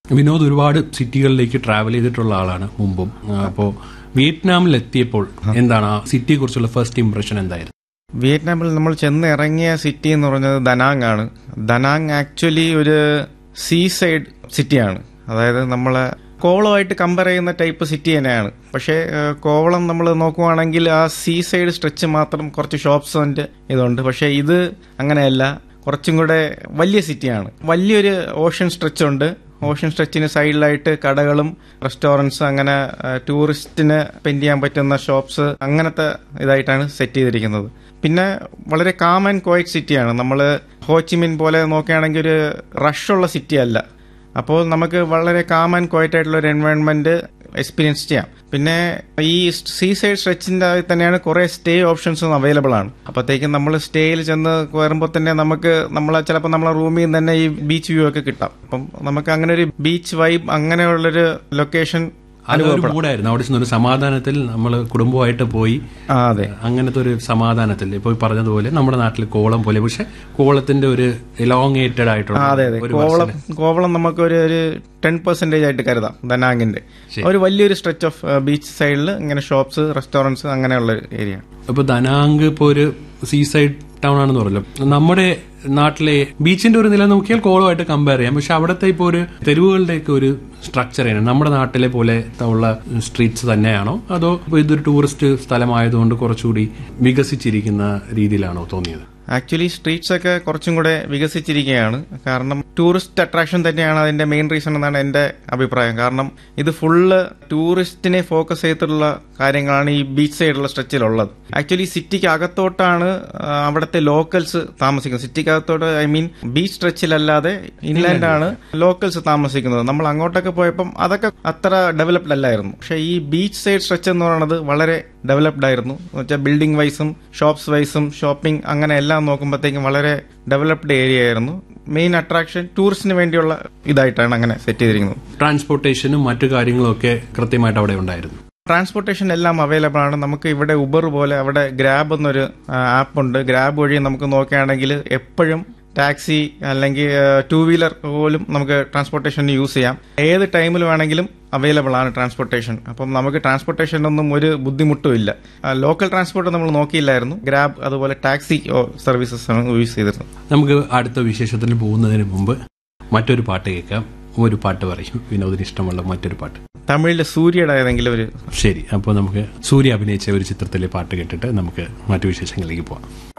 വിനോദ് ഒരുപാട് സിറ്റികളിലേക്ക് ട്രാവൽ ചെയ്തിട്ടുള്ള ആളാണ് മുമ്പും അപ്പോൾ വിയറ്റ്നാമിൽ എത്തിയപ്പോൾ എന്താണ് ആ സിറ്റിയെ കുറിച്ചുള്ള ഫസ്റ്റ് ഇംപ്രഷൻ എന്തായിരുന്നു വിയറ്റ്നാമിൽ നമ്മൾ ചെന്ന് ഇറങ്ങിയ സിറ്റി എന്ന് പറഞ്ഞത് ദനാങ് ആണ് ദനാങ് ആക്ച്വലി ഒരു സീ സൈഡ് സിറ്റിയാണ് അതായത് നമ്മളെ കോവളമായിട്ട് കമ്പയർ ചെയ്യുന്ന ടൈപ്പ് സിറ്റി തന്നെയാണ് പക്ഷേ ഏഹ്, കോവളം നമ്മൾ നോക്കുവാണെങ്കിൽ ആ സീ സൈഡ് സ്ട്രെച്ച് മാത്രം കുറച്ച് ഷോപ്സ് ഉണ്ട് ഇതുണ്ട് പക്ഷേ ഇത് അങ്ങനെയല്ല കുറച്ചും കൂടെ വലിയ സിറ്റിയാണ് വലിയൊരു ഓഷ്യൻ സ്ട്രെച്ച് ഉണ്ട് ഓഷ്യൻ സ്ട്രെച്ചിന് സൈഡിലായിട്ട് കടകളും റെസ്റ്റോറൻറ്റ്സ് അങ്ങനെ ഏഹ്, ടൂറിസ്റ്റിന് സ്പെൻഡ് ചെയ്യാൻ പറ്റുന്ന ഷോപ്സ് അങ്ങനത്തെ ഇതായിട്ടാണ് സെറ്റ് ചെയ്തിരിക്കുന്നത് പിന്നെ വളരെ കാം ആൻഡ് ക്വയറ്റ് സിറ്റിയാണ് നമ്മൾ ഹോച്ചിമിൻ പോലെ നോക്കുകയാണെങ്കിൽ ഒരു റഷുള്ള സിറ്റി അല്ല അപ്പോൾ നമുക്ക് വളരെ കാം ആൻഡ് ക്വയറ്റ് ആയിട്ടുള്ള ഒരു എൻവയോൺമെന്റ് എക്സ്പീരിയൻസ് ചെയ്യാം പിന്നെ ഈ സീ സൈഡ് സ്ട്രെച്ചിന്റെ തന്നെയാണ് കുറെ സ്റ്റേ ഓപ്ഷൻസും അവൈലബിൾ ആണ് അപ്പോഴത്തേക്കും നമ്മൾ സ്റ്റേയിൽ ചെന്ന് കയറുമ്പോൾ തന്നെ നമുക്ക് നമ്മളെ ചിലപ്പോൾ നമ്മളെ റൂമിൽ നിന്ന് തന്നെ ഈ ബീച്ച് വ്യൂ ഒക്കെ കിട്ടാം അപ്പം നമുക്ക് അങ്ങനെ ഒരു ബീച്ച് വൈബ് അങ്ങനെയുള്ളൊരു ലൊക്കേഷൻ അതൊരു മൂടായിരുന്നു അവിടെ ചെന്ന് ഒരു സമാധാനത്തിൽ നമ്മൾ കുടുംബമായിട്ട് പോയി ആ അതെ അങ്ങനത്തെ ഒരു സമാധാനത്തിൽ ഇപ്പോൾ ഈ പറഞ്ഞതുപോലെ നമ്മുടെ നാട്ടിൽ കോവളം പോലെ പക്ഷെ കോവളത്തിന്റെ ഒരു എലോങ്ങേറ്റഡ് ആയിട്ടുള്ള ആ, അതെ അതെ ഒരു കോവളം കോവളം നമുക്ക് ഒരു ഒരു ടെൻ പെർസെന്റേജ് ആയിട്ട് കരുതാം ദനാങ്ങിന്റെ ഒരു വലിയൊരു സ്ട്രെച്ച് ഓഫ് ബീച്ച് സൈഡിൽ ഇങ്ങനെ ഷോപ്സ് റെസ്റ്റോറൻറ്റ്സ് അങ്ങനെയുള്ള ഏരിയ ഇപ്പൊ ദനാങ്ക് ഇപ്പൊ ഒരു സീ സൈഡ് ടൗൺ ആണെന്ന് പറഞ്ഞല്ലോ നമ്മുടെ നാട്ടിലെ ബീച്ചിന്റെ ഒരു നില നോക്കിയാൽ കോളമായിട്ട് കമ്പയർ ചെയ്യാം പക്ഷെ അവിടുത്തെ ഇപ്പോൾ ഒരു തെരുവുകളുടെയൊക്കെ ഒരു സ്ട്രക്ചറാണ് നമ്മുടെ നാട്ടിലെ പോലെ ഉള്ള സ്ട്രീറ്റ്സ് തന്നെയാണോ അതോ ഇപ്പൊ ഇതൊരു ടൂറിസ്റ്റ് സ്ഥലമായതുകൊണ്ട് കുറച്ചുകൂടി വികസിച്ചിരിക്കുന്ന രീതിയിലാണോ തോന്നിയത് ആക്ച്വലി സ്ട്രീറ്റ്സ് ഒക്കെ കുറച്ചും കൂടെ വികസിച്ചിരിക്കുകയാണ് കാരണം ടൂറിസ്റ്റ് അട്രാക്ഷൻ തന്നെയാണ് അതിന്റെ മെയിൻ റീസൺ എന്നാണ് എന്റെ അഭിപ്രായം കാരണം ഇത് ഫുള്ള് ടൂറിസ്റ്റിനെ ഫോക്കസ് ചെയ്തിട്ടുള്ള കാര്യങ്ങളാണ് ഈ ബീച്ച് സൈഡിലുള്ള സ്ട്രെച്ചിലുള്ളത് ആക്ച്വലി സിറ്റിക്ക് അകത്തോട്ടാണ് ആ, അവിടുത്തെ ലോക്കൽസ് താമസിക്കുന്നത് സിറ്റിക്ക് അകത്തോട്ട് ഐ മീൻ ബീച്ച് സ്ട്രെച്ചിലല്ലാതെ ഇൻലാൻഡ് ആണ് ലോക്കൽസ് താമസിക്കുന്നത് നമ്മൾ അങ്ങോട്ടൊക്കെ പോയപ്പം അതൊക്കെ അത്ര ഡെവലപ്ഡ് അല്ലായിരുന്നു പക്ഷേ ഈ ബീച്ച് സൈഡ് സ്ട്രെച്ച് എന്ന് പറയുന്നത് വളരെ ഡെവലപ്ഡ് ആയിരുന്നു എന്ന് വെച്ചാൽ ബിൽഡിംഗ് വൈസും ഷോപ്സ് വൈസും ഷോപ്പിംഗ് അങ്ങനെ എല്ലാം നോക്കുമ്പോഴത്തേക്കും വളരെ ഡെവലപ്ഡ് ഏരിയ ആയിരുന്നു മെയിൻ അട്രാക്ഷൻ ടൂറിസ്റ്റിന് വേണ്ടിയുള്ള ഇതായിട്ടാണ് അങ്ങനെ സെറ്റ് ചെയ്തിരിക്കുന്നത് ട്രാൻസ്പോർട്ടേഷനും മറ്റു കാര്യങ്ങളും ഒക്കെ കൃത്യമായിട്ട് അവിടെ ഉണ്ടായിരുന്നു ട്രാൻസ്പോർട്ടേഷൻ എല്ലാം അവൈലബിൾ ആണ് നമുക്ക് ഇവിടെ ഉബർ പോലെ അവിടെ ഗ്രാബ് എന്നൊരു ആപ്പ് ഉണ്ട് ഗ്രാബ് വഴി നമുക്ക് നോക്കുകയാണെങ്കിൽ എപ്പോഴും ടാക്സി അല്ലെങ്കിൽ ടൂ വീലർ പോലും നമുക്ക് ട്രാൻസ്പോർട്ടേഷൻ യൂസ് ചെയ്യാം ഏത് ടൈമിൽ വേണമെങ്കിലും അവൈലബിൾ ആണ് ട്രാൻസ്പോർട്ടേഷൻ അപ്പം നമുക്ക് ട്രാൻസ്പോർട്ടേഷനൊന്നും ഒരു ബുദ്ധിമുട്ടും ഇല്ല ലോക്കൽ ട്രാൻസ്പോർട്ട് നമ്മൾ നോക്കിയില്ലായിരുന്നു ഗ്രാബ് അതുപോലെ ടാക്സി സർവീസസ് ആണ് യൂസ് ചെയ്തിരുന്നത് നമുക്ക് അടുത്ത വിശേഷത്തിന് പോകുന്നതിന് മുമ്പ് മറ്റൊരു പാട്ട് കേൾക്കാം ഒരു പാട്ട് പറയും വിനോദിന് ഇഷ്ടമുള്ള മറ്റൊരു പാട്ട് തമിഴിൽ സൂര്യയുടെ ഏതെങ്കിലും ഒരു ശരി അപ്പോൾ നമുക്ക് സൂര്യ അഭിനയിച്ച ഒരു ചിത്രത്തിലെ പാട്ട് കേട്ടിട്ട് നമുക്ക് മറ്റു വിശേഷങ്ങളിലേക്ക് പോവാം